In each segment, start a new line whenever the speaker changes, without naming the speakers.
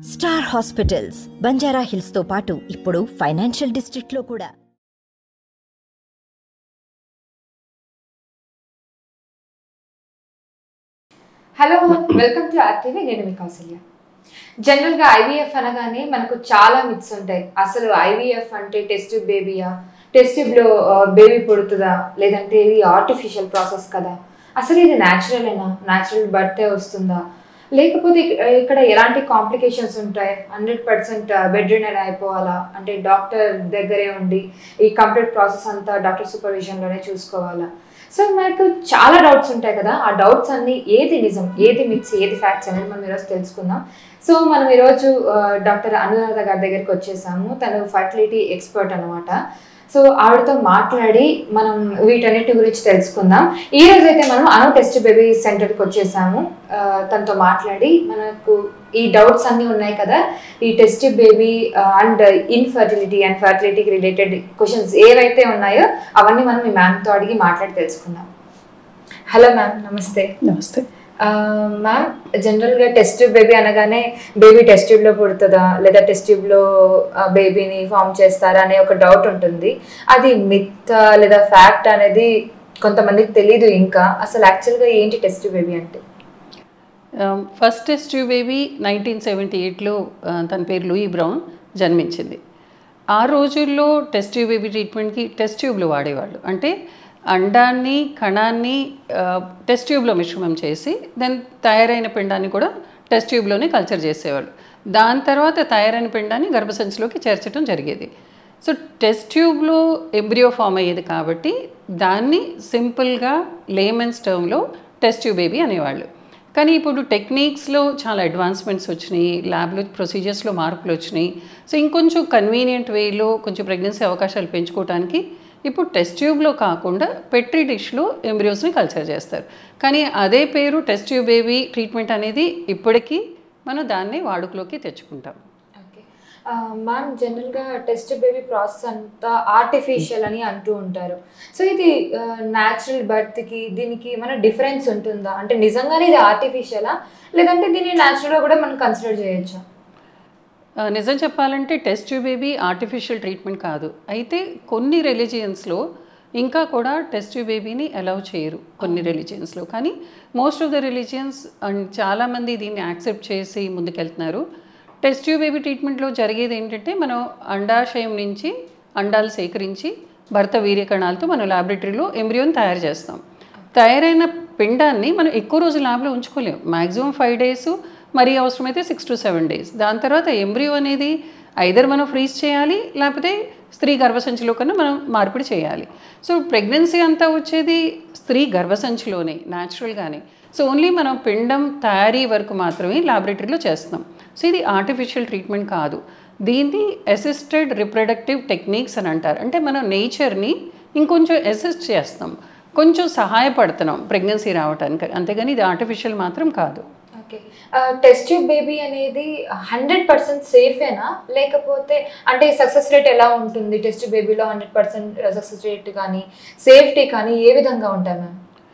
star hospitals Banjara hills తో పాటు ఇప్పుడు ఫైనాన్షియల్ డిస్ట్రిక్ట్ లో కూడా
హలో వెల్కమ్ టు ఆర్టీవీ నేను మీ కౌసల్య జనరల్గా ఐవీఎఫ్ అనగానే మనకు చాలా మిత్స్ ఉంటాయి అసలు ఐవీఎఫ్ అంటే టెస్ట్ బేబీయా టెస్ట్ ట్యూబ్లో బేబీ పుడుతుందా లేదంటే ఇది ఆర్టిఫిషియల్ ప్రాసెస్ కదా అసలు ఇది న్యాచురలేనా న్యాచురల్ బర్తే వస్తుందా లేకపోతే ఇక- ఇక్కడ ఎలాంటి కాంప్లికేషన్స్ ఉంటాయి హండ్రెడ్ పర్సెంట్ బెడ్ రిడన్ అయిపోవాలా అంటే డాక్టర్ దగ్గరే ఉండి ఈ కంప్లీట్ ప్రాసెస్ అంతా డాక్టర్ సూపర్విజన్లోనే చూసుకోవాలా సో మనకు చాలా డౌట్స్ ఉంటాయి కదా ఆ డౌట్స్ అన్ని ఏది నిజం ఏది మిక్స్ ఏది ఫ్యాక్ట్స్ అనేది మనం ఈరోజు తెలుసుకుందాం సో మనం ఈరోజు డాక్టర్ అనురాధ గారి దగ్గరికి వచ్చేసాము తను ఫర్టిలిటీ ఎక్స్పర్ట్ అనమాట సో ఆవిడతో మాట్లాడి మనం వీటన్నిటి గురించి తెలుసుకుందాం ఈ రోజు అయితే మనం అను టెస్ట్ బేబీ సెంటర్కి వచ్చేసాము ఆ, తనతో మాట్లాడి మనకు ఈ డౌట్స్ అన్నీ ఉన్నాయి కదా ఈ test baby and infertility and ఫర్టిలిటీకి రిలేటెడ్ క్వశ్చన్స్ ఏవైతే ఉన్నాయో అవన్నీ మనం ఈ మ్యామ్తో అడిగి మాట్లాడి తెలుసుకుందాం హలో మ్యామ్ నమస్తే
నమస్తే
మ్యామ్ జనరల్గా టెస్ట్ ట్యూబ్ బేబీ అనగానే బేబీ టెస్ట్ ట్యూబ్లో పుడుతుందా లేదా టెస్ట్ ట్యూబ్లో బేబీని ఫామ్ చేస్తారా అనే ఒక డౌట్ ఉంటుంది అది మిత్ లేదా ఫ్యాక్ట్ అనేది కొంతమందికి తెలీదు ఇంకా అసలు యాక్చువల్గా ఏంటి టెస్ట్ ట్యూబ్ బేబీ అంటే
first test tube baby nineteen seventy ఎయిట్లో తన పేరు లూయి బ్రౌన్ జన్మించింది ఆ రోజుల్లో టెస్ట్ ట్యూబ్ బేబీ ట్రీట్మెంట్కి టెస్ట్ ట్యూబ్లు వాడేవాళ్ళు అంటే అండాన్ని కణాన్ని టెస్ట్ ట్యూబ్లో మిశ్రమం చేసి దెన్ తయారైన పిండాన్ని కూడా టెస్ట్ ట్యూబ్లోనే కల్చర్ చేసేవాళ్ళు దాని తర్వాత తయారైన పిండాన్ని గర్భసంచిలోకి చేర్చడం జరిగేది సో టెస్ట్ ట్యూబ్లో ఎంబ్రియో ఫామ్ అయ్యేది కాబట్టి దాన్ని సింపుల్గా లేమెన్స్ టర్మ్లో టెస్ట్ ట్యూబ్ బేబీ అనేవాళ్ళు కానీ ఇప్పుడు టెక్నిక్స్లో చాలా అడ్వాన్స్మెంట్స్ వచ్చినాయి ల్యాబ్లో ప్రొసీజర్స్లో మార్పులు వచ్చినాయి సో ఇంకొంచెం కన్వీనియంట్ వేలో కొంచెం ప్రెగ్నెన్సీ అవకాశాలు పెంచుకోవడానికి ఇప్పుడు టెస్ట్ ట్యూబ్లో కాకుండా పెట్రీ డిష్లో ఎంబ్రియోస్ని కల్చర్ చేస్తారు కానీ అదే పేరు టెస్ట్ ట్యూబ్ బేబీ ట్రీట్మెంట్ అనేది ఇప్పటికీ మనం దాన్ని వాడుకలోకి తెచ్చుకుంటాం
ఓకే మ్యామ్ జనరల్గా టెస్ట్ బేబీ ప్రాసెస్ అంతా ఆర్టిఫిషియల్ అని అంటూ ఉంటారు సో ఇది న్యాచురల్ బర్త్కి దీనికి మన డిఫరెన్స్ ఉంటుందా అంటే నిజంగానే ఇది ఆర్టిఫిషియలా లేదంటే దీన్ని న్యాచురల్గా కూడా మనం కన్సిడర్ చేయొచ్చా
ఆ, నిజం చెప్పాలంటే test tube baby artificial treatment కాదు అయితే కొన్ని రిలీజియన్స్లో ఇంకా కూడా టెస్ట్ ట్యూబ్ బేబీని అలౌ చేయరు కొన్ని రిలీజియన్స్లో కానీ most of the religions and చాలామంది దీన్ని యాక్సెప్ట్ చేసి ముందుకెళ్తున్నారు టెస్ట్ ట్యూబ్ బేబీ ట్రీట్మెంట్లో జరిగేది ఏంటంటే మనం అండాశయం నుంచి అండాలు సేకరించి భర్త వీర్యకణాలతో మనం ల్యాబొరేటరీలో ఎంబ్రియోని తయారు చేస్తాం తయారైన పిండాన్ని మనం ఎక్కువ రోజులు ల్యాబ్లో ఉంచుకోలేం మ్యాక్సిమం ఫైవ్ డేస్ మరీ అవసరమైతే సిక్స్ టు సెవెన్ డేస్ దాని తర్వాత ఎంబ్రియో అనేది ఐదర్ మనం ఫ్రీజ్ చేయాలి లేకపోతే స్త్రీ గర్భసంచిలో కన్నా మనం మార్పిడి చేయాలి సో ప్రెగ్నెన్సీ అంతా వచ్చేది స్త్రీ గర్భసంచిలోనే న్యాచురల్గానే సో ఓన్లీ మనం పిండం తయారీ వరకు మాత్రమే ల్యాబొరేటరీలో చేస్తున్నాం సో ఇది ఆర్టిఫిషియల్ ట్రీట్మెంట్ కాదు దీన్ని అసిస్టెడ్ రిప్రొడక్టివ్ టెక్నిక్స్ అని అంటారు అంటే మనం నేచర్ని ఇంకొంచెం అసిస్ట్ చేస్తాం కొంచెం సహాయపడుతున్నాం ప్రెగ్నెన్సీ రావడానికి అంతేగాని ఇది ఆర్టిఫిషియల్ మాత్రం కాదు
ఓకే టెస్ట్ ట్యూబ్ బేబీ అనేది హండ్రెడ్ పర్సెంట్ సేఫేనా లేకపోతే అంటే సక్సెస్ రేట్ ఎలా ఉంటుంది టెస్ట్ బేబీలో హండ్రెడ్ పర్సెంట్ సక్సెస్ రేట్ కానీ సేఫ్టీ కానీ ఏ విధంగా ఉంటాయి మ్యామ్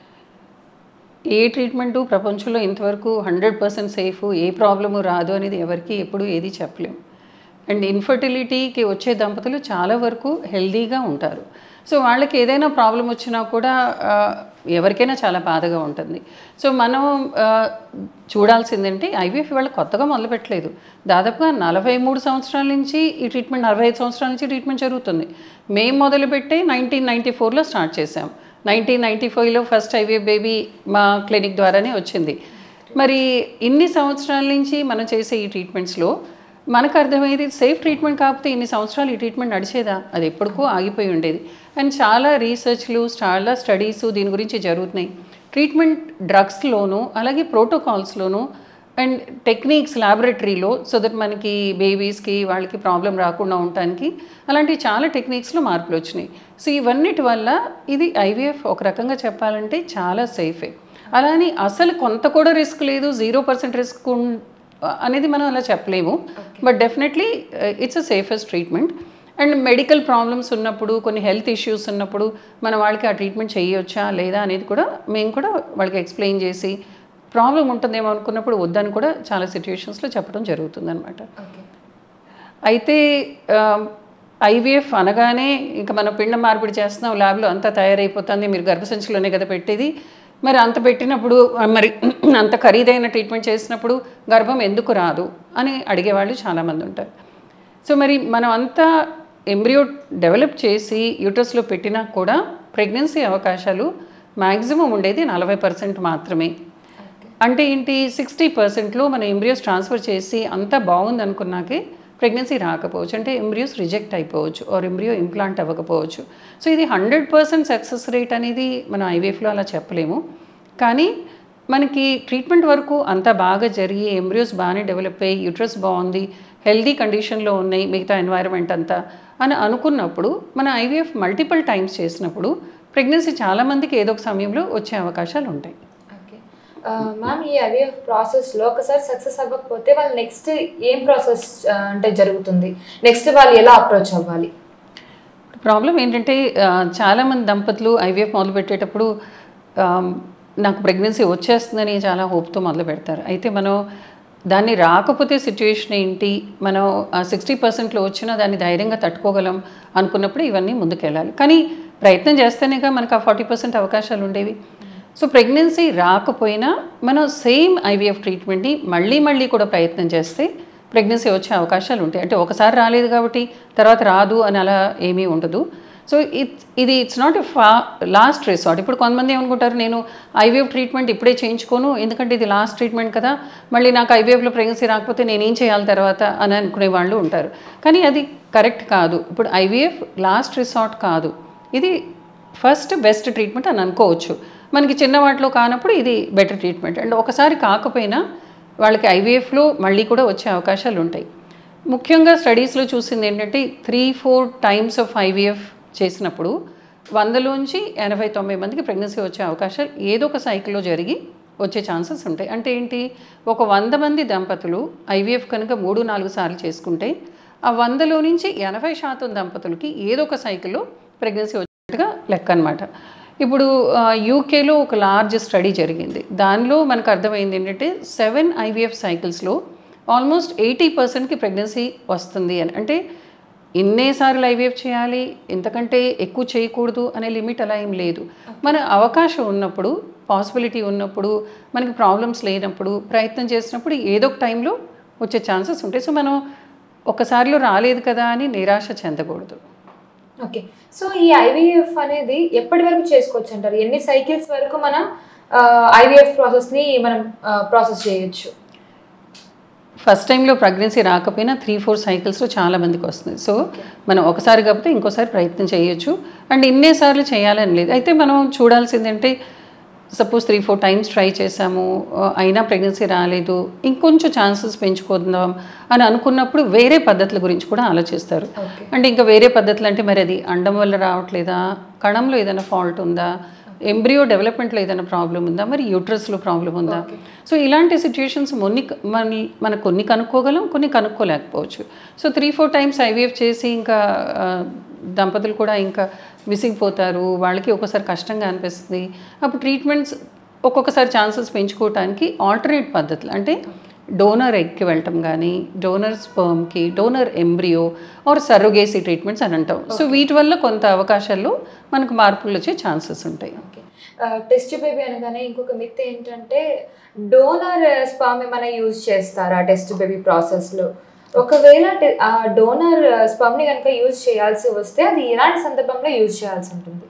ఏ ట్రీట్మెంటు ప్రపంచంలో ఇంతవరకు హండ్రెడ్ పర్సెంట్ సేఫ్ ఏ ప్రాబ్లము రాదు అనేది ఎవరికి ఎప్పుడు ఏది చెప్పలేం అండ్ ఇన్ఫర్టిలిటీకి వచ్చే దంపతులు చాలా వరకు హెల్దీగా ఉంటారు సో వాళ్ళకి ఏదైనా ప్రాబ్లం వచ్చినా కూడా ఆ, ఎవరికైనా చాలా బాధగా ఉంటుంది సో మనం ఆ, చూడాల్సిందంటే ఐవీఎఫ్ వాళ్ళు కొత్తగా మొదలుపెట్టలేదు దాదాపుగా నలభై మూడు సంవత్సరాల నుంచి ఈ ట్రీట్మెంట్ నలభై ఐదు సంవత్సరాల నుంచి ట్రీట్మెంట్ జరుగుతుంది మేము మొదలుపెట్టి నైన్టీన్ నైంటీ ఫోర్లో స్టార్ట్ చేసాం నైన్టీన్ నైంటీ ఫైవ్లో ఫస్ట్ ఐవీఎఫ్ బేబీ మా క్లినిక్ ద్వారానే వచ్చింది మరి ఇన్ని సంవత్సరాల నుంచి మనం చేసే ఈ ట్రీట్మెంట్స్లో మనకు అర్థమయ్యేది సేఫ్ ట్రీట్మెంట్ కాకపోతే ఇన్ని సంవత్సరాలు ఈ ట్రీట్మెంట్ నడిచేదా అది ఎప్పటికో ఆగిపోయి ఉండేది అండ్ చాలా రీసెర్చ్లు చాలా స్టడీస్ దీని గురించి జరుగుతున్నాయి ట్రీట్మెంట్ డ్రగ్స్లోను అలాగే ప్రోటోకాల్స్లోను అండ్ టెక్నిక్స్ ల్యాబొరేటరీలో సో దట్ మనకి బేబీస్కి వాళ్ళకి ప్రాబ్లం రాకుండా ఉండటానికి అలాంటి చాలా టెక్నిక్స్లో మార్పులు వచ్చినాయి సో ఇవన్నిటి వల్ల ఇది ఐవీఎఫ్ ఒక రకంగా చెప్పాలంటే చాలా సేఫే అలానే అసలు కొంత కూడా రిస్క్ లేదు జీరో పర్సెంట్ రిస్క్ అనేది మనం అలా చెప్పలేము but definitely it's a safest treatment and medical problems ఉన్నప్పుడు కొన్ని హెల్త్ ఇష్యూస్ ఉన్నప్పుడు మనం వాళ్ళకి ఆ ట్రీట్మెంట్ చేయొచ్చా లేదా అనేది కూడా మేము కూడా వాళ్ళకి ఎక్స్ప్లెయిన్ చేసి ప్రాబ్లం ఉంటుందేమో అనుకున్నప్పుడు వద్దని కూడా చాలా సిచ్యువేషన్స్లో చెప్పడం జరుగుతుంది అనమాట
ఓకే
అయితే ఐవీఎఫ్ అనగానే ఇంకా మనం పిండం మార్పిడి చేస్తున్నాం ల్యాబ్లో అంతా తయారైపోతుంది మీరు గర్భసంచిలోనే కదా పెట్టేది మరి అంత పెట్టినప్పుడు ఆ, మరి అంత ఖరీదైన ట్రీట్మెంట్ చేసినప్పుడు గర్భం ఎందుకు రాదు అని అడిగేవాళ్ళు చాలామంది ఉంటారు సో మరి మనం అంతా ఎంబ్రియో డెవలప్ చేసి యూటర్స్లో పెట్టినా కూడా ప్రెగ్నెన్సీ అవకాశాలు మ్యాక్సిమం ఉండేది నలభై పర్సెంట్ మాత్రమే అంటే ఏంటి సిక్స్టీ పర్సెంట్లో మన ఎంబ్రియోస్ ట్రాన్స్ఫర్ చేసి అంతా బాగుంది అనుకున్నాకే ప్రెగ్నెన్సీ రాకపోవచ్చు అంటే ఎంబ్రియోస్ రిజెక్ట్ అయిపోవచ్చు ఆర్ ఎంబ్రియో ఇంప్లాంట్ అవ్వకపోవచ్చు సో ఇది హండ్రెడ్ పర్సెంట్ సక్సెస్ రేట్ అనేది మనం ఐవీఎఫ్లో అలా చెప్పలేము కానీ మనకి ట్రీట్మెంట్ వరకు అంతా బాగా జరిగి ఎంబ్రియోస్ బాగానే డెవలప్ అయ్యి యూట్రస్ బాగుంది హెల్దీ కండిషన్లో ఉన్నాయి మిగతా ఎన్వైరన్మెంట్ అంతా అని అనుకున్నప్పుడు మన ఐవీఎఫ్ మల్టిపుల్ టైమ్స్ చేసినప్పుడు ప్రెగ్నెన్సీ చాలామందికి ఏదో ఒక సమయంలో వచ్చే అవకాశాలు ఉంటాయి
ఓకే మ్యామ్ ఈ ఐవీఎఫ్ ప్రాసెస్లో ఒకసారి సక్సెస్ అవ్వకపోతే వాళ్ళు నెక్స్ట్ ఏం ప్రాసెస్ అంటే జరుగుతుంది నెక్స్ట్ వాళ్ళు ఎలా అప్రోచ్ అవ్వాలి
ప్రాబ్లం ఏంటంటే ఆ, చాలామంది దంపతులు ఐవీఎఫ్ మొదలు పెట్టేటప్పుడు ఆ, నాకు ప్రెగ్నెన్సీ వచ్చేస్తుందని చాలా హోప్తో మొదలు పెడతారు అయితే మనం దాన్ని రాకపోతే సిచ్యువేషన్ ఏంటి మనం సిక్స్టీ పర్సెంట్లో వచ్చినా దాన్ని ధైర్యంగా తట్టుకోగలం అనుకున్నప్పుడు ఇవన్నీ ముందుకెళ్ళాలి కానీ ప్రయత్నం చేస్తేనేగా మనకు ఆ ఫార్టీ పర్సెంట్ అవకాశాలు ఉండేవి సో ప్రెగ్నెన్సీ రాకపోయినా మనం సేమ్ ఐవీఎఫ్ ట్రీట్మెంట్ని మళ్ళీ మళ్ళీ కూడా ప్రయత్నం చేస్తే ప్రెగ్నెన్సీ వచ్చే అవకాశాలు ఉంటాయి అంటే ఒకసారి రాలేదు కాబట్టి తర్వాత రాదు అని అలా ఏమీ ఉండదు సో ఇట్ ఇది it's not a far last resort ఇప్పుడు కొంతమంది ఏమనుకుంటారు నేను ఐవీఎఫ్ ట్రీట్మెంట్ ఇప్పుడే చేయించుకోను ఎందుకంటే ఇది లాస్ట్ ట్రీట్మెంట్ కదా మళ్ళీ నాకు ఐవీఎఫ్లో ప్రెగ్నెన్సీ రాకపోతే నేనేం చేయాలి తర్వాత అని అనుకునే వాళ్ళు ఉంటారు కానీ అది కరెక్ట్ కాదు ఇప్పుడు ఐవీఎఫ్ లాస్ట్ రిసార్ట్ కాదు ఇది ఫస్ట్ బెస్ట్ ట్రీట్మెంట్ అని అనుకోవచ్చు మనకి చిన్న వాటిలో కానప్పుడు ఇది బెటర్ ట్రీట్మెంట్ అండ్ ఒకసారి కాకపోయినా వాళ్ళకి ఐవీఎఫ్లో మళ్ళీ కూడా వచ్చే అవకాశాలు ఉంటాయి ముఖ్యంగా స్టడీస్లో చూసింది ఏంటంటే three four times of IVF చేసినప్పుడు వందలోంచి ఎనభై తొంభై మందికి ప్రెగ్నెన్సీ వచ్చే అవకాశాలు ఏదో ఒక సైకిల్లో జరిగి వచ్చే ఛాన్సెస్ ఉంటాయి అంటే ఏంటి ఒక వంద మంది దంపతులు ఐవీఎఫ్ కనుక మూడు నాలుగు సార్లు చేసుకుంటే ఆ వందలో నుంచి ఎనభై శాతం దంపతులకి ఏదో ఒక సైకిల్లో ప్రెగ్నెన్సీ వచ్చేట్టుగా లెక్క అనమాట ఇప్పుడు ఆ, యూకేలో ఒక లార్జ్ స్టడీ జరిగింది దానిలో మనకు అర్థమైంది ఏంటంటే సెవెన్ ఐవీఎఫ్ సైకిల్స్లో ఆల్మోస్ట్ ఎయిటీ పర్సెంట్కి ప్రెగ్నెన్సీ వస్తుంది అని అంటే ఇన్నేసార్లు ఐవీఎఫ్ చేయాలి ఇంతకంటే ఎక్కువ చేయకూడదు అనే లిమిట్ అలా ఏం లేదు మన అవకాశం ఉన్నప్పుడు పాసిబిలిటీ ఉన్నప్పుడు మనకి ప్రాబ్లమ్స్ లేనప్పుడు ప్రయత్నం చేసినప్పుడు ఏదో ఒక టైంలో వచ్చే ఛాన్సెస్ ఉంటాయి సో మనం ఒక్కసారిలో రాలేదు కదా అని నిరాశ చెందకూడదు
ఓకే సో ఈ ఐవీఎఫ్ అనేది ఎప్పటి వరకు చేసుకోవచ్చు అంటారు ఎన్ని సైకిల్స్ వరకు మనం ఐవీఎఫ్ ప్రాసెస్ని మనం ప్రాసెస్ చేయొచ్చు
ఫస్ట్ టైంలో ప్రెగ్నెన్సీ రాకపోయినా త్రీ ఫోర్ సైకిల్స్లో చాలా మందికి వస్తుంది సో మనం ఒకసారి కాకపోతే ఇంకోసారి ప్రయత్నం చేయొచ్చు అండ్ ఇన్నేసార్లు చేయాలని లేదు అయితే మనం చూడాల్సింది అంటే suppose three four times try చేసాము ఆ, అయినా ప్రెగ్నెన్సీ రాలేదు ఇంకొంచెం ఛాన్సెస్ పెంచుకుందాం అని అనుకున్నప్పుడు వేరే పద్ధతుల గురించి కూడా ఆలోచిస్తారు
ఓకే
అంటే ఇంకా వేరే పద్ధతులు అంటే మరి అది అండం వల్ల రావట్లేదా కణంలో ఏదైనా ఫాల్ట్ ఉందా ఎంబ్రియో డెవలప్మెంట్లో ఏదైనా ప్రాబ్లం ఉందా మరి యూట్రస్లో ప్రాబ్లం ఉందా సో ఇలాంటి సిచ్యుయేషన్స్ మొన్ని మన మనకు కొన్ని కనుక్కోగలం కొన్ని కనుక్కోలేకపోవచ్చు so three four times IVF చేసి ఇంకా ఆ, దంపతులు కూడా ఇంకా విసిగిపోతారు వాళ్ళకి ఒక్కోసారి కష్టంగా అనిపిస్తుంది అప్పుడు ట్రీట్మెంట్స్ ఒక్కొక్కసారి ఛాన్సెస్ పెంచుకోవటానికి ఆల్టర్నేట్ పద్ధతులు అంటే డోనర్ ఎగ్కి వెళ్ళటం కానీ డోనర్ స్పర్మ్కి donor embryo or surrogacy treatments అని అంటాం సో వీటి వల్ల కొంత అవకాశాల్లో మనకు మార్పులు వచ్చే ఛాన్సెస్ ఉంటాయి
ఓకే టెస్ట్ బేబీ అనగానే ఇంకొక మిత్ ఏంటంటే డోనర్ స్పామ్ ఏమైనా యూజ్ చేస్తారా టెస్ట్ బేబీ ప్రాసెస్లో ఒకవేళ te- ఆ డోనర్ స్పమ్ని కనుక యూజ్ చేయాల్సి వస్తే అది ఎలాంటి సందర్భంలో యూజ్ చేయాల్సి ఉంటుంది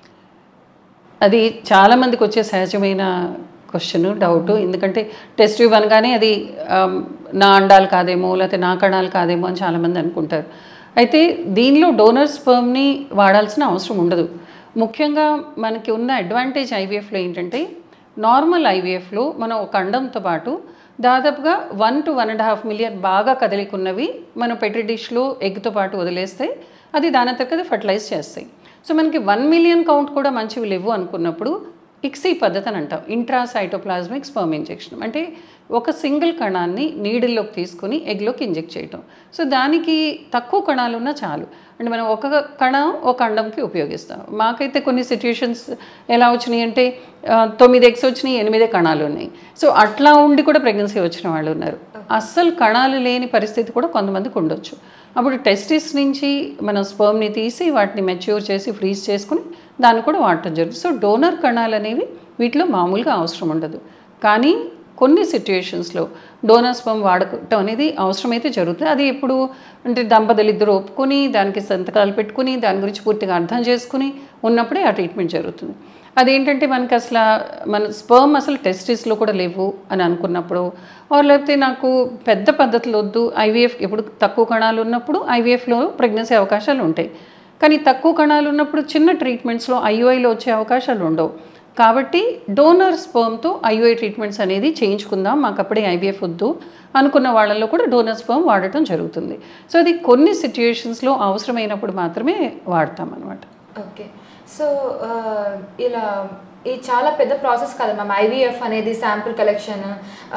అది చాలా మందికి వచ్చే సహజమైన క్వశ్చన్ డౌట్ ఎందుకంటే టెస్ట్ ట్యూబ్ అనగానే అది ఆమ్, నా అండాలు కాదేమో లేకపోతే నా కణాలు కాదేమో అని చాలామంది అనుకుంటారు అయితే దీనిలో డోనర్ స్పర్మ్ని వాడాల్సిన అవసరం ఉండదు ముఖ్యంగా మనకి ఉన్న అడ్వాంటేజ్ ఐవీఎఫ్లో ఏంటంటే నార్మల్ ఐవీఎఫ్లో మనం ఒక అండంతో పాటు దాదాపుగా one to one and half million బాగా కదలికున్నవి మనం పెట్రి డిష్లో ఎగ్తో పాటు వదిలేస్తే అది దాని అంతకు ఫర్టిలైజ్ చేస్తాయి సో మనకి వన్ మిలియన్ కౌంట్ కూడా మంచివి లేవు అనుకున్నప్పుడు ఇక్సీ పద్ధతి అని అంటాం ఇంట్రాసైటోప్లాస్మిక్ స్పర్మ్ ఇంజెక్షన్ అంటే ఒక సింగిల్ కణాన్ని నీడిల్లోకి తీసుకుని ఎగ్లోకి ఇంజెక్ట్ చేయటం సో దానికి తక్కువ కణాలు ఉన్నా చాలు అంటే మనం ఒక కణం ఒక అండంకి ఉపయోగిస్తాం మాకైతే కొన్ని సిచ్యుయేషన్స్ ఎలా వచ్చినాయి అంటే ఆ, తొమ్మిది ఎగ్స్ వచ్చినాయి ఎనిమిదే కణాలు ఉన్నాయి సో అట్లా ఉండి కూడా ప్రెగ్నెన్సీ వచ్చిన వాళ్ళు ఉన్నారు అస్సలు కణాలు లేని పరిస్థితి కూడా కొంతమందికి ఉండొచ్చు అప్పుడు టెస్టిస్ నుంచి మనం స్పర్మ్ని తీసి వాటిని మెచ్యూర్ చేసి ఫ్రీజ్ చేసుకుని దాన్ని కూడా వాడటం జరుగుతుంది సో డోనర్ కణాలు అనేవి వీటిలో మామూలుగా అవసరం ఉండదు కానీ కొన్ని సిచ్యుయేషన్స్లో డోనర్ స్పర్మ్ వాడటం అనేది అవసరమైతే జరుగుతుంది అది ఇప్పుడు అంటే దంపతులు ఇద్దరు ఒప్పుకొని దానికి సంతకాలు పెట్టుకుని దాని గురించి పూర్తిగా అర్థం చేసుకుని ఉన్నప్పుడే ఆ ట్రీట్మెంట్ జరుగుతుంది అదేంటంటే మనకి అసలు ఆ మన స్పర్మ్ అసలు టెస్టిస్లో కూడా లేవు అని అనుకున్నప్పుడు ఆర్ లేకపోతే నాకు పెద్ద పద్ధతులు వద్దు ఐవీఎఫ్ ఇప్పుడు తక్కువ కణాలు ఉన్నప్పుడు ఐవీఎఫ్లో ప్రెగ్నెన్సీ అవకాశాలు ఉంటాయి కానీ తక్కువ కణాలు ఉన్నప్పుడు చిన్న ట్రీట్మెంట్స్లో ఐయుఐలో వచ్చే అవకాశాలు ఉండవు కాబట్టి డోనర్ స్పర్మ్తో ఐయుఐ ట్రీట్మెంట్స్ అనేది చేయించుకుందాం మాకు అప్పుడే ఐవీఎఫ్ వద్దు అనుకున్న వాళ్ళల్లో కూడా డోనర్ స్పర్మ్ వాడటం జరుగుతుంది సో అది కొన్ని సిచ్యుయేషన్స్లో అవసరమైనప్పుడు మాత్రమే వాడతాం అనమాట
ఓకే సో ఆ, ఇలా ఇది చాలా పెద్ద ప్రాసెస్ కదా మ్యామ్ ఐవీఎఫ్ అనేది శాంపుల్ కలెక్షన్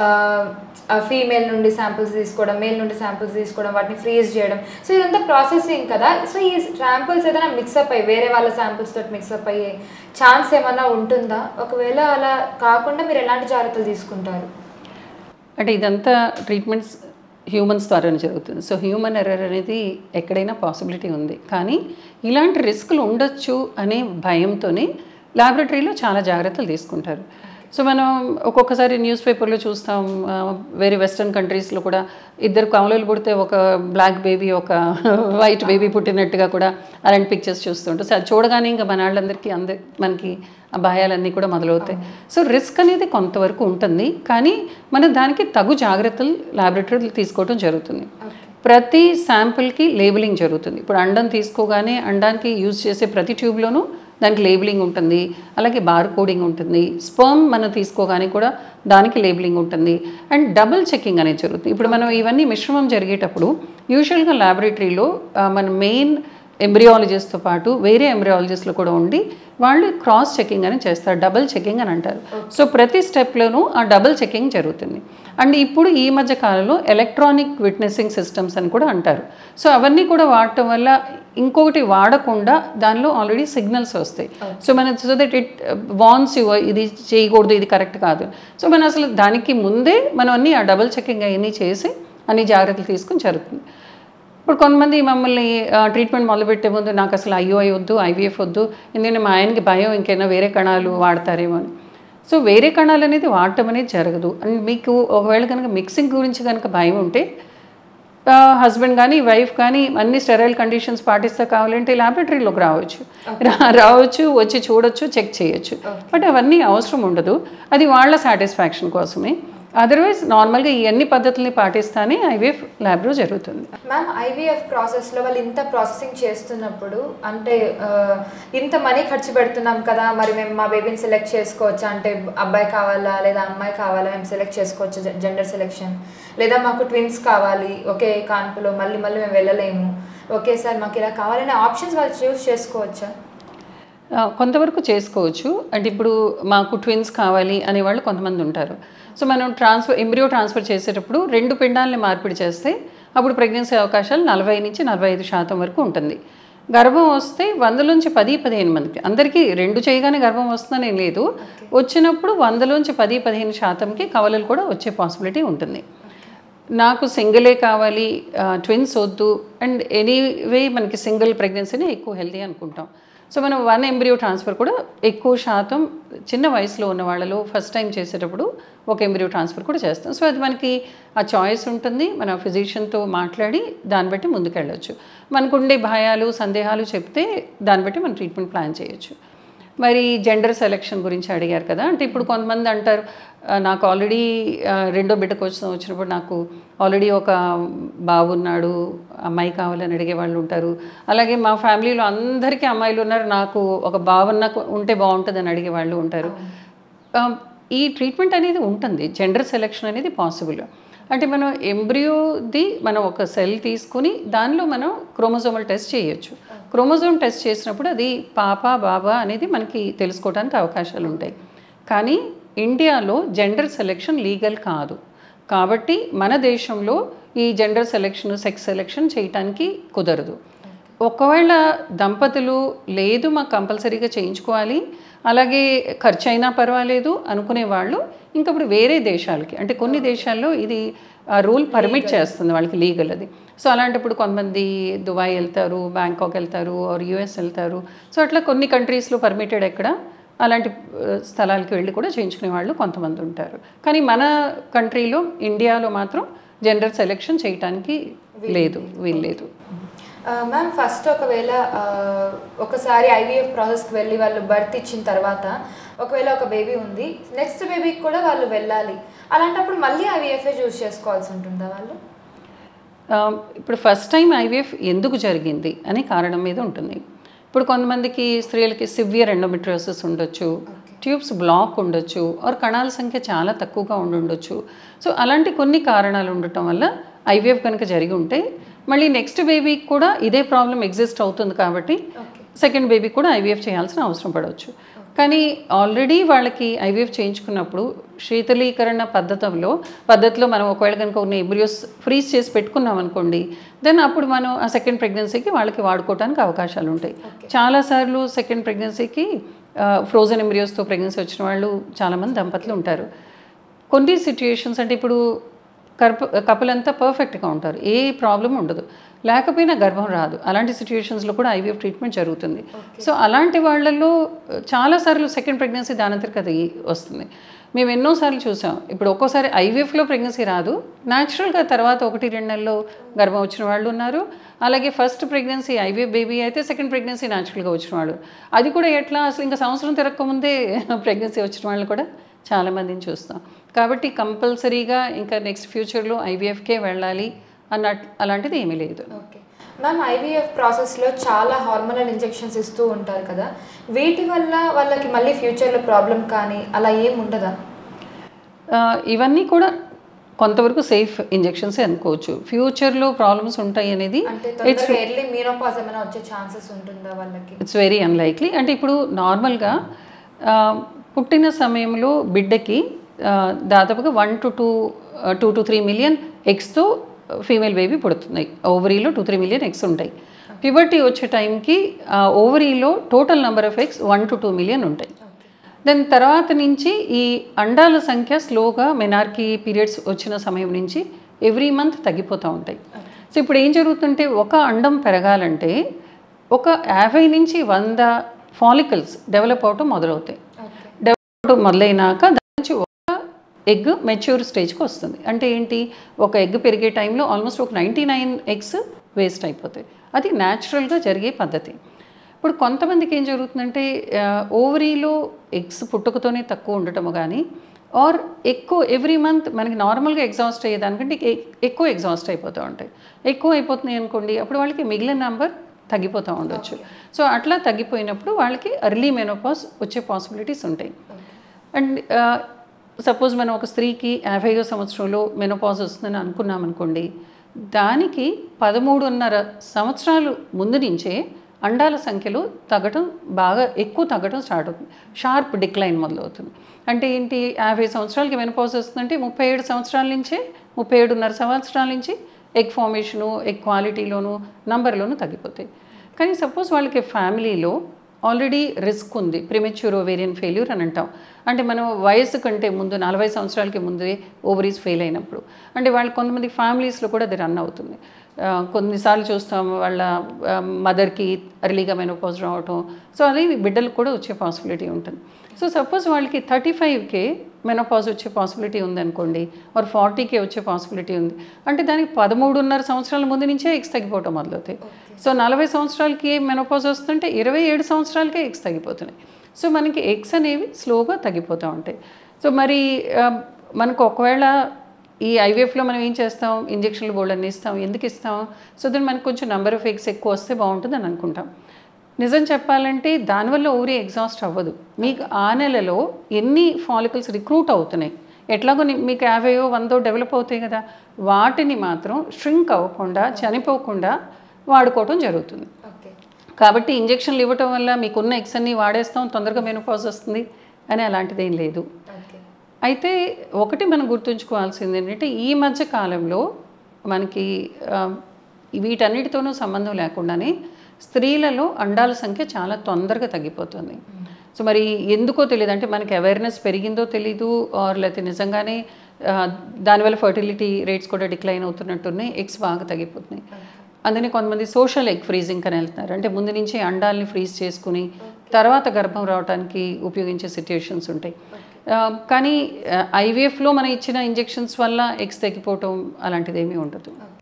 ఫీమేల్ నుండి శాంపుల్స్ తీసుకోవడం మేల్ నుండి శాంపుల్స్ తీసుకోవడం వాటిని ఫ్రీజ్ చేయడం సో ఇదంతా ప్రాసెసింగ్ కదా సో ఈ శాంపుల్స్ ఏదైనా మిక్సప్ అయ్యి వేరే వాళ్ళ శాంపుల్స్ తోటి మిక్సప్ అయ్యే ఛాన్స్ ఏమన్నా ఉంటుందా ఒకవేళ అలా కాకుండా మీరు ఎలాంటి జాగ్రత్తలు తీసుకుంటారు
అంటే ఇదంతా ట్రీట్మెంట్స్ హ్యూమన్స్ ద్వారానే జరుగుతుంది సో హ్యూమన్ ఎర్రర్ అనేది ఎక్కడైనా పాసిబిలిటీ ఉంది కానీ ఇలాంటి రిస్కులు ఉండొచ్చు అనే భయంతోనే ల్యాబొరేటరీలో చాలా జాగ్రత్తలు తీసుకుంటారు సో మనం ఒక్కొక్కసారి న్యూస్ పేపర్లో చూస్తాం ఆ, వేరే వెస్ట్రన్ కంట్రీస్లో కూడా ఇద్దరు కమలలు పుడితే ఒక బ్లాక్ బేబీ ఒక వైట్ బేబీ పుట్టినట్టుగా కూడా అలాంటి పిక్చర్స్ చూస్తుంటాం సో అది చూడగానే ఇంకా మన వాళ్ళందరికీ అందరి మనకి ఆ భయాలన్నీ కూడా మొదలవుతాయి సో రిస్క్ అనేది కొంతవరకు ఉంటుంది కానీ మనం దానికి తగు జాగ్రత్తలు ల్యాబొరేటరీలు తీసుకోవడం జరుగుతుంది ప్రతి శాంపిల్కి లేబులింగ్ జరుగుతుంది ఇప్పుడు అండం తీసుకోగానే అండానికి యూజ్ చేసే ప్రతి ట్యూబ్లోనూ దానికి లేబులింగ్ ఉంటుంది అలాగే బార్ కోడింగ్ ఉంటుంది స్పర్మ్ మనం తీసుకోగానే కూడా దానికి లేబులింగ్ ఉంటుంది అండ్ డబుల్ చెకింగ్ అనేది జరుగుతుంది ఇప్పుడు మనం ఇవన్నీ మిశ్రమం జరిగేటప్పుడు యూజువల్గా ల్యాబొరేటరీలో మన మెయిన్ ఎంబ్రియాలజిస్ట్తో పాటు వేరే ఎంబ్రియాలజిస్ట్లు కూడా ఉండి వాళ్ళు క్రాస్ చెకింగ్ అని చేస్తారు డబుల్ చెకింగ్ అని అంటారు సో ప్రతి స్టెప్లోనూ ఆ డబుల్ చెకింగ్ జరుగుతుంది అండ్ ఇప్పుడు ఈ మధ్య కాలంలో ఎలక్ట్రానిక్ విట్నెసింగ్ సిస్టమ్స్ అని కూడా అంటారు సో అవన్నీ కూడా వాడటం వల్ల ఇంకొకటి వాడకుండా దానిలో ఆల్రెడీ సిగ్నల్స్ వస్తాయి సో మన so that it once you ఇది చేయకూడదు ఇది కరెక్ట్ కాదు సో మనం అసలు దానికి ముందే మనం అన్ని ఆ డబుల్ చెకింగ్ అవన్నీ చేసి అన్ని జాగ్రత్తలు తీసుకుని జరుగుతుంది ఇప్పుడు కొంతమంది మమ్మల్ని ట్రీట్మెంట్ మొదలుపెట్టే ముందు నాకు అసలు ఐఓఐ వద్దు ఐవీఎఫ్ వద్దు ఎందుకంటే మా ఆయనకి భయం ఇంకైనా వేరే కణాలు వాడతారేమో అని సో వేరే కణాలు అనేది వాడటం అనేది జరగదు అండ్ మీకు ఒకవేళ కనుక మిక్సింగ్ గురించి కనుక భయం ఉంటే హస్బెండ్ కానీ వైఫ్ కానీ అన్ని స్టెరైల్ కండిషన్స్ పాటిస్తే కావాలంటే ల్యాబొరేటరీలోకి రావచ్చు రా- రావచ్చు వచ్చి చూడొచ్చు చెక్ చేయొచ్చు బట్ అవన్నీ అవసరం ఉండదు అది వాళ్ళ సాటిస్ఫాక్షన్ కోసమే అదర్వైజ్ నార్మల్గా ఈ అన్ని పద్ధతుల్ని పాటిస్తానే ఐవీఎఫ్ ల్యాబ్లో జరుగుతుంది
మ్యామ్ ఐవీఎఫ్ ప్రాసెస్లో వాళ్ళు ఇంత ప్రాసెసింగ్ చేస్తున్నప్పుడు అంటే ఆ, ఇంత మనీ ఖర్చు పెడుతున్నాం కదా మరి మేము మా బేబీని సెలెక్ట్ చేసుకోవచ్చా అంటే అబ్బాయి కావాలా లేదా అమ్మాయి కావాలా మేము సెలెక్ట్ చేసుకోవచ్చు జెండర్ సెలెక్షన్ లేదా మాకు ట్విన్స్ కావాలి ఒకే కాన్పులో మళ్ళీ మళ్ళీ మేము వెళ్ళలేము ఓకే సార్ మాకు ఇలా కావాలనే ఆప్షన్స్ వాళ్ళు చూస్ చేసుకోవచ్చా
ఆ, కొంతవరకు చేసుకోవచ్చు అంటే ఇప్పుడు మాకు ట్విన్స్ కావాలి అనేవాళ్ళు కొంతమంది ఉంటారు సో మనం ట్రాన్స్ఫర్ ఎంబ్రియో ట్రాన్స్ఫర్ చేసేటప్పుడు రెండు పిండాలని మార్పిడి చేస్తే అప్పుడు ప్రెగ్నెన్సీ అవకాశాలు నలభై నుంచి నలభై ఐదు శాతం వరకు ఉంటుంది గర్భం వస్తే వందలోంచి పది పదిహేను మందికి అందరికీ రెండు చేయగానే గర్భం వస్తుందని ఏం లేదు వచ్చినప్పుడు వందలోంచి పది పదిహేను శాతంకి కవలలు కూడా వచ్చే పాసిబిలిటీ ఉంటుంది నాకు సింగిలే కావాలి ట్విన్స్ వద్దు అండ్ ఎనీవే మనకి సింగిల్ ప్రెగ్నెన్సీనే ఎక్కువ హెల్తీ అనుకుంటాం సో మనం వన్ ఎంబ్రియో ట్రాన్స్ఫర్ కూడా ఎక్కువ శాతం చిన్న వయసులో ఉన్న వాళ్ళలో ఫస్ట్ టైం చేసేటప్పుడు ఒక ఎంబ్రియో ట్రాన్స్ఫర్ కూడా చేస్తాం సో అది మనకి ఆ చాయిస్ ఉంటుంది మన ఫిజిషియన్తో మాట్లాడి దాన్ని బట్టి ముందుకెళ్ళొచ్చు మనకుండే భయాలు సందేహాలు చెప్తే దాన్ని బట్టి మనం ట్రీట్మెంట్ ప్లాన్ చేయొచ్చు మరి జెండర్ సెలెక్షన్ గురించి అడిగారు కదా అంటే ఇప్పుడు కొంతమంది అంటారు "ఆ, నాకు ఆల్రెడీ రెండో బిడ్డకు వచ్చిన వచ్చినప్పుడు నాకు ఆల్రెడీ ఒక బాబు ఉన్నాడు అమ్మాయి కావాలని అడిగే వాళ్ళు ఉంటారు అలాగే మా ఫ్యామిలీలో అందరికీ అమ్మాయిలు ఉన్నారు నాకు ఒక బావన్న ఉంటే బాగుంటుందని అడిగే వాళ్ళు ఉంటారు ఆ, ఈ ట్రీట్మెంట్ అనేది ఉంటుంది జెండర్ సెలెక్షన్ అనేది పాసిబుల్ అంటే మనం ఎంబ్రియోది మనం ఒక సెల్ తీసుకుని దానిలో మనం క్రోమోజోమల్ టెస్ట్ చేయొచ్చు క్రోమోజోమ్ టెస్ట్ చేసినప్పుడు అది పాప బాబా అనేది మనకి తెలుసుకోవడానికి అవకాశాలు ఉంటాయి కానీ ఇండియాలో జెండర్ సెలెక్షన్ లీగల్ కాదు కాబట్టి మన దేశంలో ఈ జెండర్ సెలెక్షన్ సెక్స్ సెలెక్షన్ చేయటానికి కుదరదు ఒకవేళ దంపతులు లేదు మాకు కంపల్సరీగా చేయించుకోవాలి అలాగే ఖర్చు అయినా పర్వాలేదు అనుకునే వాళ్ళు ఇంకా ఇప్పుడు వేరే దేశాలకి అంటే కొన్ని దేశాల్లో ఇది రూల్ పర్మిట్ చేస్తుంది వాళ్ళకి లీగల్ అది సో అలాంటప్పుడు కొంతమంది దుబాయ్ వెళ్తారు బ్యాంకాక్ వెళ్తారు ఆర్ యూఎస్ వెళ్తారు సో అట్లా కొన్ని కంట్రీస్లో పర్మిటెడ్ ఎక్కడ అలాంటి ఆ, స్థలాలకి వెళ్ళి కూడా చేయించుకునే వాళ్ళు కొంతమంది ఉంటారు కానీ మన కంట్రీలో ఇండియాలో మాత్రం జెండర్ సెలెక్షన్ చేయటానికి లేదు వీల్లేదు
మ్యామ్ ఫస్ట్ ఒకవేళ ఆ, ఒకసారి ఐవీఎఫ్ ప్రాసెస్కి వెళ్ళి వాళ్ళు బర్త్ ఇచ్చిన తర్వాత ఒకవేళ ఒక బేబీ ఉంది నెక్స్ట్ బేబీకి కూడా వాళ్ళు వెళ్ళాలి అలాంటప్పుడు మళ్ళీ ఐవీఎఫ్ఏ చూస్ చేసుకోవాల్సి ఉంటుందా వాళ్ళు
ఆ, ఇప్పుడు ఫస్ట్ టైం ఐవీఎఫ్ ఎందుకు జరిగింది అనే కారణం మీద ఉంటుంది ఇప్పుడు కొంతమందికి స్త్రీలకి సివియర్ ఎండోమెట్రియోసిస్ ఉండొచ్చు ట్యూబ్స్ బ్లాక్ ఉండొచ్చు ఆర్ కణాల సంఖ్య చాలా తక్కువగా ఉండి ఉండొచ్చు సో అలాంటి కొన్ని కారణాలు ఉండటం వల్ల ఐవీఎఫ్ కనుక జరిగి ఉంటే మళ్ళీ నెక్స్ట్ బేబీకి కూడా ఇదే ప్రాబ్లం ఎగ్జిస్ట్ అవుతుంది కాబట్టి సెకండ్ బేబీకి కూడా ఐవీఎఫ్ చేయాల్సిన అవసరం పడవచ్చు కానీ ఆల్రెడీ వాళ్ళకి ఐవీఎఫ్ చేయించుకున్నప్పుడు శీతలీకరణ పద్ధతిలో పద్ధతిలో మనం ఒకవేళ కనుక ఉన్న ఎంబ్రియోస్ ఫ్రీజ్ చేసి పెట్టుకున్నాం అనుకోండి దెన్ అప్పుడు మనం ఆ సెకండ్ ప్రెగ్నెన్సీకి వాళ్ళకి వాడుకోవడానికి అవకాశాలు ఉంటాయి చాలాసార్లు సెకండ్ ప్రెగ్నెన్సీకి ఫ్రోజన్ ఎంబ్రియోస్తో ప్రెగ్నెన్సీ వచ్చిన వాళ్ళు చాలామంది దంపతులు ఉంటారు కొన్ని సిచ్యుయేషన్స్ అంటే ఇప్పుడు కర్ప కపుల్ అంతా పర్ఫెక్ట్గా ఉంటారు ఏ ప్రాబ్లం ఉండదు లేకపోయినా గర్భం రాదు అలాంటి సిచ్యుయేషన్స్లో కూడా ఐవీఎఫ్ ట్రీట్మెంట్ జరుగుతుంది సో అలాంటి వాళ్ళల్లో చాలాసార్లు సెకండ్ ప్రెగ్నెన్సీ దానంతరికి అది వస్తుంది మేము ఎన్నోసార్లు చూసాం ఇప్పుడు ఒక్కోసారి ఐవీఎఫ్లో ప్రెగ్నెన్సీ రాదు న్యాచురల్గా తర్వాత ఒకటి రెండు నెలల్లో గర్భం వచ్చిన వాళ్ళు ఉన్నారు అలాగే ఫస్ట్ ప్రెగ్నెన్సీ ఐవీఎఫ్ బేబీ అయితే సెకండ్ ప్రెగ్నెన్సీ న్యాచురల్గా వచ్చిన వాళ్ళు అది కూడా ఎట్లా అసలు ఇంకా సంవత్సరం తిరగకముందే ప్రెగ్నెన్సీ వచ్చిన వాళ్ళు కూడా చాలామందిని చూస్తాం కాబట్టి కంపల్సరీగా ఇంకా నెక్స్ట్ ఫ్యూచర్లో ఐవీఎఫ్కే వెళ్ళాలి అన్నట్ అలాంటిది ఏమీ లేదు
ఓకే మ్యామ్ ఐవీఎఫ్ ప్రాసెస్లో చాలా హార్మోనల్ ఇంజెక్షన్స్ ఇస్తూ ఉంటారు కదా వీటి వల్ల వాళ్ళకి మళ్ళీ ఫ్యూచర్లో ప్రాబ్లం కానీ అలా ఏం ఉండదా
ఆ, ఇవన్నీ కూడా కొంతవరకు సేఫ్ ఇంజెక్షన్సే అనుకోవచ్చు ఫ్యూచర్లో ప్రాబ్లమ్స్ ఉంటాయి అనేది
అంటే తొందరగా ఎర్లీ మీనోపాజ్ ఏమైనా వచ్చే ఛాన్సెస్ ఉంటుందా వాళ్ళకి
ఇట్స్ వెరీ అన్లైక్లీ అంటే ఇప్పుడు నార్మల్గా ఆ, పుట్టిన సమయంలో బిడ్డకి ఆ, దాదాపుగా one to two two to three million ఎగ్స్తో ఫీమేల్ బేబీ పుడుతున్నాయి ఓవరీలో టూ త్రీ మిలియన్ ఎగ్స్ ఉంటాయి ప్యూబర్టీ వచ్చే టైంకి ఓవరీలో total number of eggs one to two million ఉంటాయి దాని తర్వాత నుంచి ఈ అండాల సంఖ్య స్లోగా మెనార్కీ పీరియడ్స్ వచ్చిన సమయం నుంచి ఎవ్రీ మంత్ తగ్గిపోతూ ఉంటాయి సో ఇప్పుడు ఏం జరుగుతుంటే ఒక అండం పెరగాలంటే ఒక యాభై నుంచి వంద ఫాలికల్స్ డెవలప్ అవటం మొదలవుతాయి డెవలప్ అవటం మొదలైనాక దాని నుంచి ఒక ఎగ్ మెచ్యూర్ స్టేజ్కి వస్తుంది అంటే ఏంటి ఒక ఎగ్ పెరిగే టైంలో ఆల్మోస్ట్ ఒక నైంటీ నైన్ ఎగ్స్ వేస్ట్ అయిపోతాయి అది న్యాచురల్గా జరిగే పద్ధతి ఇప్పుడు కొంతమందికి ఏం జరుగుతుందంటే ఓవరీలో ఎగ్స్ పుట్టుకతోనే తక్కువ ఉండటము కానీ ఆర్ ఎక్కువ ఎవ్రీ మంత్ మనకి నార్మల్గా ఎగ్జాస్ట్ అయ్యేదానికంటే ఎ- ఎక్కువ ఎగ్జాస్ట్ అయిపోతూ ఉంటాయి ఎక్కువ అయిపోతున్నాయి అనుకోండి అప్పుడు వాళ్ళకి మిగిలిన నెంబర్ తగ్గిపోతూ ఉండొచ్చు సో అట్లా తగ్గిపోయినప్పుడు వాళ్ళకి ఎర్లీ మెనోపాస్ వచ్చే పాసిబిలిటీస్ ఉంటాయి అండ్ సపోజ్ మనం ఒక స్త్రీకి యాభైదో సంవత్సరంలో మెనోపాజ్ వస్తుందని అనుకున్నాం అనుకోండి దానికి పదమూడున్నర సంవత్సరాలు ముందు నుంచే అండాల సంఖ్యలో తగ్గటం బాగా ఎక్కువ తగ్గటం స్టార్ట్ అవుతుంది షార్ప్ డిక్లైన్ మొదలవుతుంది అంటే ఏంటి యాభై సంవత్సరాలకి మెనోపాజ్ వస్తుందంటే ముప్పై ఏడు సంవత్సరాల నుంచే ముప్పై ఏడున్నర సంవత్సరాల నుంచి ఎగ్ ఫార్మేషను ఎగ్ క్వాలిటీలోను నంబర్లోను తగ్గిపోతాయి కానీ సపోజ్ వాళ్ళకి ఫ్యామిలీలో ఆల్రెడీ రిస్క్ ఉంది ప్రిమెచ్యూర్ ఓవేరియన్ ఫెయిల్యూర్ అని అంటాం అంటే మనం వయసు కంటే ముందు నలభై సంవత్సరాలకి ముందే ఓవరీస్ ఫెయిల్ అయినప్పుడు అంటే వాళ్ళు కొంతమంది ఫ్యామిలీస్లో కూడా అది రన్ అవుతుంది ఆ, కొన్నిసార్లు చూస్తాం వాళ్ళ మదర్కి ఎర్లీగా మెనోపాజ్ రావటం సో అది బిడ్డలకు కూడా వచ్చే పాసిబిలిటీ ఉంటుంది సో సపోజ్ వాళ్ళకి థర్టీ ఫైవ్కే మెనోపాజ్ వచ్చే పాసిబిలిటీ ఉందనుకోండి ఆర్ ఫార్టీకే వచ్చే పాసిబిలిటీ ఉంది అంటే దానికి పదమూడున్నర సంవత్సరాల ముందు నుంచే ఎగ్స్ తగ్గిపోవటం మొదలవుతాయి సో నలభై సంవత్సరాలకి మెనోపాజ్ వస్తుంటే ఇరవై ఏడు సంవత్సరాలకే ఎగ్స్ తగ్గిపోతున్నాయి సో మనకి ఎగ్స్ అనేవి స్లోగా తగ్గిపోతూ ఉంటాయి సో మరి ఆ, మనకు ఒకవేళ ఈ ఐవీఎఫ్లో మనం ఏం చేస్తాం ఇంజక్షన్లు బోల్డ్ అన్ని ఇస్తాం ఎందుకు ఇస్తాం సో దాన్ని మనకు కొంచెం నెంబర్ ఆఫ్ ఎగ్స్ ఎక్కువ వస్తే బాగుంటుంది అని అనుకుంటాం నిజం చెప్పాలంటే దానివల్ల ఓవరీ ఎగ్జాస్ట్ అవ్వదు మీకు ఆ నెలలో ఎన్ని ఫాలికల్స్ రిక్రూట్ అవుతున్నాయి ఎట్లాగో ని- మీకు యాభైయో వందో డెవలప్ అవుతాయి కదా వాటిని మాత్రం ష్రింక్ అవ్వకుండా చనిపోకుండా వాడుకోవటం జరుగుతుంది
ఓకే
కాబట్టి ఇంజక్షన్లు ఇవ్వటం వల్ల మీకున్న ఎగ్స్ అన్ని వాడేస్తాం తొందరగా మెనోపాజ్ వస్తుంది అని అలాంటిదేం లేదు
ఓకే
అయితే ఒకటి మనం గుర్తుంచుకోవాల్సింది ఏంటంటే ఈ మధ్య కాలంలో మనకి ఆ, వీటన్నిటితోనూ సంబంధం లేకుండానే స్త్రీలలో అండాల సంఖ్య చాలా తొందరగా తగ్గిపోతుంది సో మరి ఎందుకో తెలియదు అంటే మనకి అవేర్నెస్ పెరిగిందో తెలీదు ఆర్ లేకపోతే నిజంగానే ఆ, దానివల్ల ఫర్టిలిటీ రేట్స్ కూడా డిక్లైన్ అవుతున్నట్టున్నాయి ఎగ్స్ బాగా తగ్గిపోతున్నాయి అందుకని కొంతమంది సోషల్ ఎగ్ ఫ్రీజింగ్ అని వెళ్తున్నారు అంటే ముందు నుంచి అండాల్ని ఫ్రీజ్ చేసుకుని తర్వాత గర్భం రావడానికి ఉపయోగించే సిట్యుయేషన్స్ ఉంటాయి ఆ, కానీ ఐవీఎఫ్లో మనం ఇచ్చిన ఇంజెక్షన్స్ వల్ల ఎగ్స్ తగ్గిపోవటం అలాంటిది ఏమీ ఉండదు
ఓకే